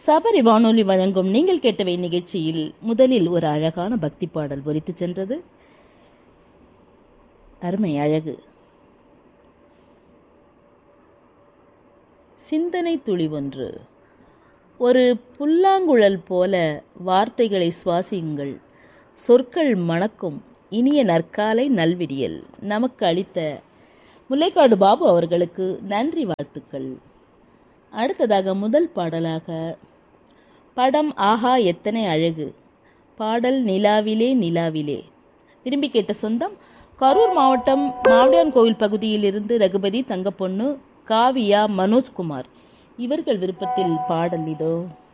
சபரி வானொலி வழங்கும் நீங்கள் கேட்டவை நிகழ்ச்சியில் முதலில் ஒரு அழகான பக்தி பாடல் ஒலித்து சென்றது அருமை அழகு சிந்தனை துளி ஒன்று ஒரு புல்லாங்குழல் போல வார்த்தைகளை சுவாசியுங்கள் சொற்கள் மணக்கும் இனிய நற்காலை நல்விடியல் நமக்கு அளித்த முல்லைக்காடு பாபு அவர்களுக்கு நன்றி வாழ்த்துக்கள் அடுத்ததாக முதல் பாடலாக படம் ஆஹா எத்தனை அழகு பாடல் நிலாவிலே நிலாவிலே விரும்பி கேட்ட சொந்தம் கரூர் மாவட்டம் மாவடியான் கோவில் பகுதியிலிருந்து ரகுபதி தங்கப்பொண்ணு காவியா மனோஜ்குமார் இவர்கள் விருப்பத்தில் பாடல் இதோ